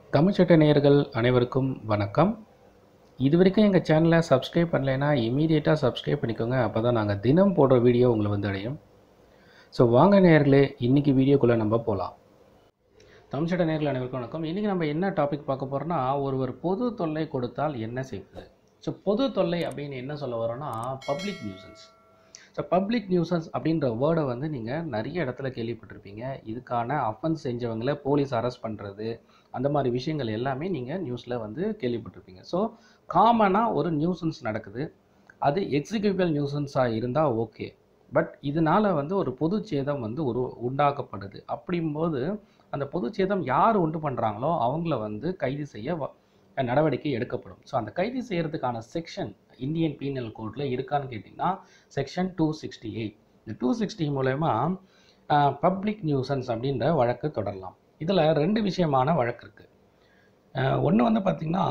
தமிழ்ச்சட்ட நேயர்கள் அனைவருக்கும் வணக்கம் இது வரைக்கும் எங்கள் சேனலை சப்ஸ்கிரைப் பண்ணலைன்னா இமீடியட்டாக சப்ஸ்கிரைப் பண்ணிக்கோங்க அப்போ தான் நாங்கள் தினம் போடுற வீடியோ உங்களை வந்து அடையும் ஸோ வாங்க நேயர்களே இன்றைக்கி வீடியோக்குள்ளே நம்ம போகலாம் தமிழ்ச்சட்ட நேயர்கள் அனைவருக்கும் வணக்கம் இன்றைக்கி நம்ம என்ன டாபிக் பார்க்க போகிறோன்னா ஒருவர் பொது தொல்லை கொடுத்தால் என்ன செய்வது ஸோ பொது தொல்லை அப்படின்னு என்ன சொல்ல வரோன்னா public nuisance so public nuisance அப்படின்ற வேர்டை வந்து நீங்கள் நிறைய இடத்துல கேள்விப்பட்டிருப்பீங்க இதுக்கான அஃபென்ஸ் செஞ்சவங்களை போலீஸ் அரெஸ்ட் பண்ணுறது அந்த மாதிரி விஷயங்கள் எல்லாமே நீங்கள் நியூஸில் வந்து கேள்விப்பட்டிருப்பீங்க ஸோ காமனாக ஒரு நியூசன்ஸ் நடக்குது அது எக்ஸிக்யூட்டிவ் நியூசன்ஸாக இருந்தால் ஓகே பட் இதனால் வந்து ஒரு பொது சேதம் வந்து ஒரு உண்டாக்கப்படுது அப்படிங்கும்போது அந்த பொது சேதம் யார் உண்டு பண்ணுறாங்களோ அவங்கள வந்து கைது செய்ய வ- நடவடிக்கை எடுக்கப்படும் ஸோ அந்த கைது செய்கிறதுக்கான செக்ஷன் இந்தியன் பீனல் கோடில் இருக்கான்னு கேட்டிங்கன்னா செக்ஷன் டூ சிக்ஸ்டி எயிட் இந்த டூ சிக்ஸ்டி மூலயமா பப்ளிக் நியூசன்ஸ் அப்படின்ற வழக்கு தொடரலாம் இதில் ரெண்டு விஷயமான வழக்கு இருக்குது ஒன்று வந்து பார்த்திங்கன்னா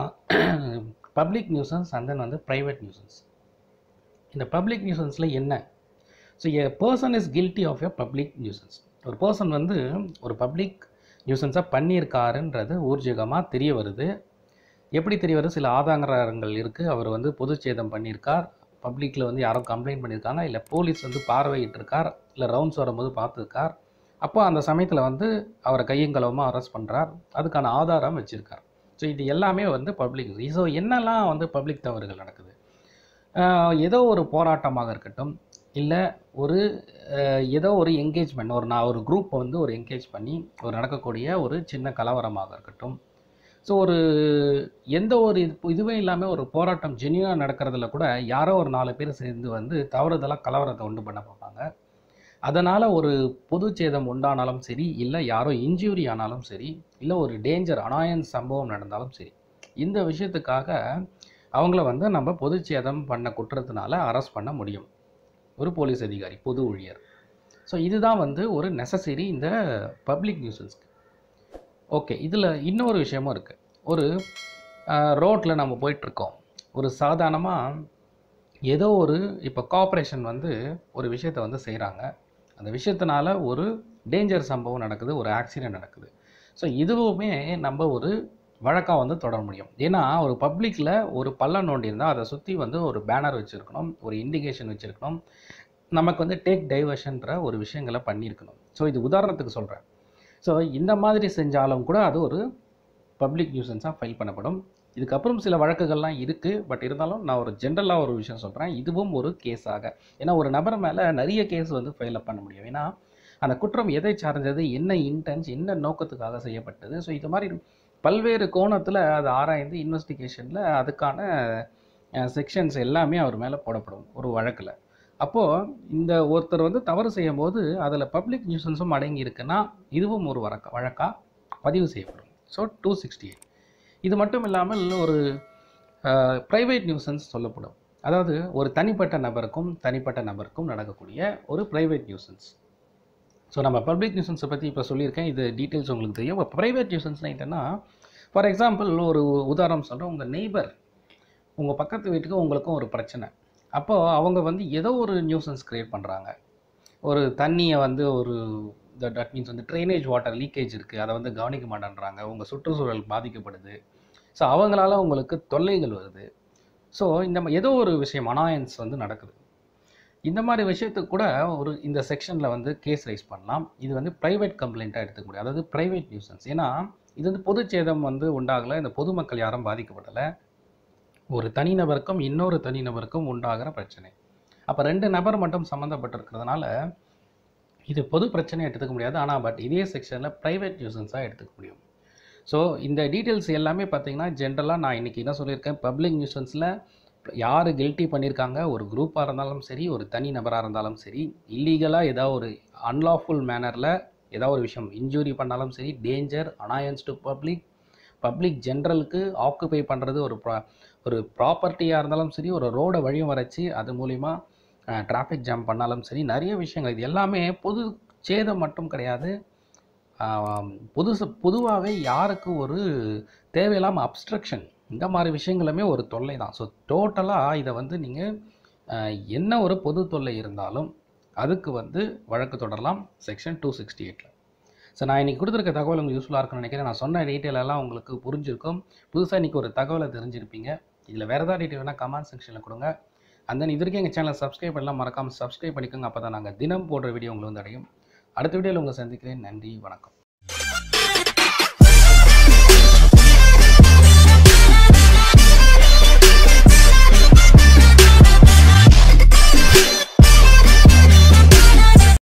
பப்ளிக் நியூசன்ஸ் அண்ட் தென் வந்து ப்ரைவேட் நியூசன்ஸ் இந்த பப்ளிக் நியூசன்ஸில் என்ன so a person is guilty of a public nuisance ஒரு பர்சன் வந்து ஒரு பப்ளிக் நியூசன்ஸாக பண்ணியிருக்காருன்றது ஊர்ஜிகமாக தெரிய வருது எப்படி தெரிய வருது சில ஆதாரங்கள் இருக்குது அவர் வந்து பொது சேதம் பண்ணியிருக்கார் பப்ளிக்கில் வந்து யாரோ கம்ப்ளைண்ட் பண்ணியிருக்காங்க இல்லை போலீஸ் வந்து பார்வையிட்டிருக்கார் இல்லை ரவுண்ட்ஸ் வரும்போது பார்த்துருக்கார் அப்போ அந்த சமயத்தில் வந்து அவரை கையங்களவமாக அரெஸ்ட் பண்ணுறார் அதுக்கான ஆதாரம் வச்சுருக்கார் ஸோ இது எல்லாமே வந்து பப்ளிக் ஸோ என்னெல்லாம் வந்து பப்ளிக் தவறுகள் நடக்குது ஆஹ் ஏதோ ஒரு போராட்டமாக இருக்கட்டும் இல்லை ஒரு ஆஹ் ஏதோ ஒரு என்கேஜ்மெண்ட் ஒரு நான் ஒரு குரூப்பை வந்து ஒரு என்கேஜ் பண்ணி ஒரு நடக்கக்கூடிய ஒரு சின்ன கலவரமாக இருக்கட்டும் ஸோ ஒரு எந்த ஒரு இது இதுவே இல்லாமல் ஒரு போராட்டம் ஜென்யூனாக நடக்கிறதுல கூட யாரோ ஒரு நாலு பேர் சேர்ந்து வந்து தவறுதலாக கலவரத்தை உண்டு பண்ண பார்ப்பாங்க அதனால் ஒரு பொது சேதம் உண்டானாலும் சரி இல்லை யாரோ இன்ஜூரி ஆனாலும் சரி இல்லை ஒரு டேஞ்சர் அனாயன்ஸ் சம்பவம் நடந்தாலும் சரி இந்த விஷயத்துக்காக அவங்கள வந்து நம்ம பொது சேதம் பண்ண குற்றத்தினால அரெஸ்ட் பண்ண முடியும் ஒரு போலீஸ் அதிகாரி பொது ஊழியர் ஸோ இதுதான் வந்து ஒரு நெசசரி இந்த பப்ளிக் நியூசன்ஸ்க்கு ஓகே இதில் இன்னொரு விஷயமும் இருக்குது ஒரு ரோட்டில் நம்ம போயிட்டுருக்கோம் ஒரு சாதாரணமாக ஏதோ ஒரு இப்போ கார்ப்பரேஷன் வந்து ஒரு விஷயத்தை வந்து செய்கிறாங்க அந்த விஷயத்தினால ஒரு டேஞ்சர் சம்பவம் நடக்குது ஒரு ஆக்சிடென்ட் நடக்குது ஸோ இதுவுமே நம்ம ஒரு வழக்காக வந்து தொடர முடியும் ஏன்னா ஒரு பப்ளிக்கில் ஒரு பள்ளம் நோண்டி இருந்தால் அதை சுற்றி வந்து ஒரு பேனர் வச்சுருக்கணும் ஒரு இண்டிகேஷன் வச்சுருக்கணும் நமக்கு வந்து டேக் டைவர்ஷன்ற ஒரு விஷயங்களை பண்ணியிருக்கணும் ஸோ இது உதாரணத்துக்கு சொல்கிறேன் ஸோ இந்த மாதிரி செஞ்சாலும் கூட அது ஒரு பப்ளிக் நியூசன்ஸாக ஃபைல் பண்ணப்படும் இதுக்கப்புறம் சில வழக்குகள்லாம் இருக்குது பட் இருந்தாலும் நான் ஒரு ஜென்ரலாக ஒரு விஷயம் சொல்கிறேன் இதுவும் ஒரு கேஸாக ஏன்னா ஒரு நபர் மேலே நிறைய கேஸ் வந்து ஃபைல் அப் பண்ண முடியும் ஏன்னா அந்த குற்றம் எதை சார்ந்தது என்ன இன்டென்ஸ் என்ன நோக்கத்துக்காக செய்யப்பட்டது ஸோ இது மாதிரி பல்வேறு கோணத்தில் அதை ஆராய்ந்து இன்வெஸ்டிகேஷனில் அதுக்கான செக்ஷன்ஸ் எல்லாமே அவர் மேலே போடப்படும் ஒரு வழக்கில் அப்போது இந்த ஒருத்தர் வந்து தவறு செய்யும் போது அதில் பப்ளிக் நியூசன்ஸும் அடங்கி இருக்குன்னா இதுவும் ஒரு வழக்க வழக்காக பதிவு செய்யப்படும் ஸோ டூ சிக்ஸ்டி எயிட் இது மட்டும் இல்லாமல் ஒரு ப்ரைவேட் நியூசன்ஸ் சொல்லப்படும் அதாவது ஒரு தனிப்பட்ட நபருக்கும் தனிப்பட்ட நபருக்கும் நடக்கக்கூடிய ஒரு ப்ரைவேட் நியூசன்ஸ் ஸோ நம்ம பப்ளிக் நியூசன்ஸை பற்றி இப்போ சொல்லியிருக்கேன் இது டீட்டெயில்ஸ் உங்களுக்கு தெரியும் இப்போ ப்ரைவேட் நியூசன்ஸ்னால் என்னன்னா ஃபார் எக்ஸாம்பிள் ஒரு உதாரணம் சொல்கிறேன் உங்கள் நெய்பர் உங்கள் பக்கத்து வீட்டுக்கு உங்களுக்கும் ஒரு பிரச்சனை அப்போது அவங்க வந்து ஏதோ ஒரு நியூசன்ஸ் க்ரியேட் பண்ணுறாங்க ஒரு தண்ணியை வந்து ஒரு தட் மீன்ஸ் வந்து ட்ரைனேஜ் வாட்டர் லீக்கேஜ் இருக்குது அதை வந்து கவனிக்க மாட்டேன்றாங்க உங்கள் சுற்றுச்சூழல் பாதிக்கப்படுது ஸோ அவங்களால உங்களுக்கு தொல்லைகள் வருது ஸோ இந்த ம- ஏதோ ஒரு விஷயம் அனாயன்ஸ் வந்து நடக்குது இந்த மாதிரி விஷயத்துக்கு கூட ஒரு இந்த செக்ஷனில் வந்து கேஸ் ரைஸ் பண்ணலாம் இது வந்து ப்ரைவேட் கம்ப்ளைண்ட்டாக எடுத்துக்க முடியும் அதாவது ப்ரைவேட் நியூசன்ஸ் ஏன்னா இது வந்து பொது சேதம் வந்து உண்டாகலை இந்த பொதுமக்கள் யாரும் பாதிக்கப்படலை ஒரு தனிநபருக்கும் இன்னொரு தனிநபருக்கும் உண்டாகிற பிரச்சனை அப்போ ரெண்டு நபர் மட்டும் சம்மந்தப்பட்டிருக்கிறதுனால இது பொது பிரச்சனை எடுத்துக்க முடியாது ஆனால் பட் இதே செக்ஷனில் ப்ரைவேட் நியூசன்ஸாக எடுத்துக்க முடியும் ஸோ இந்த டீட்டெயில்ஸ் எல்லாமே பார்த்தீங்கன்னா ஜென்ரலாக நான் இன்றைக்கி என்ன சொல்லியிருக்கேன் பப்ளிக் நியூசன்ஸில் யார் கில்ட்டி பண்ணியிருக்காங்க ஒரு குரூப்பாக இருந்தாலும் சரி ஒரு தனி நபராக இருந்தாலும் சரி இல்லீகலாக ஏதாவது ஒரு அன்லாஃபுல் மேனரில் ஏதாவது ஒரு விஷயம் இன்ஜூரி பண்ணாலும் சரி danger annoyance to public public ஜென்ரலுக்கு ஆக்குபை பண்ணுறது ஒரு ப்ரா ஒரு ப்ராப்பர்ட்டியாக இருந்தாலும் சரி ஒரு ரோடை வழியும் வரைச்சி அது மூலிமா டிராஃபிக் ஜாம் பண்ணாலும் சரி நிறைய விஷயங்கள் இது எல்லாமே பொது சேதம் மட்டும் கிடையாது ஆம், புதுசு பொதுவாகவே யாருக்கு ஒரு தேவையில்லாமல் அப்ஸ்ட்ரக்ஷன் இந்த மாதிரி விஷயங்களுமே ஒரு தொல்லை தான் ஸோ டோட்டலாக இதை வந்து நீங்கள் என்ன ஒரு பொது தொல்லை இருந்தாலும் அதுக்கு வந்து வழக்கு தொடரலாம் செக்ஷன் டூ சிக்ஸ்டி எயிட்டில் ஸோ நான் இன்றைக்கி கொடுத்துருக்க தகவல் உங்களுக்கு யூஸ்ஃபுல்லாக இருக்கும்னு நினைக்கிறேன் நான் சொன்ன டீட்டெயில் எல்லாம் உங்களுக்கு புரிஞ்சிருக்கும் புதுசாக இன்றைக்கி ஒரு தகவலை தெரிஞ்சிருப்பீங்க இதில் வேறு ஏதாவது டீட்டெயில் வேணால் கமெண்ட் செக்ஷனில் கொடுங்க அந்த இது வரைக்கும் எங்கள் சேனலை சப்ஸ்கிரைப் பண்ணலாம் மறக்காமல் சப்ஸ்கிரைப் பண்ணிக்கோங்க அப்போ தான் நாங்கள் தினம் போடுற வீடியோ உங்களுக்கு வந்து அடையும் அடுத்த வீடியோவில் உங்களை சந்திக்கிறேன் நன்றி வணக்கம்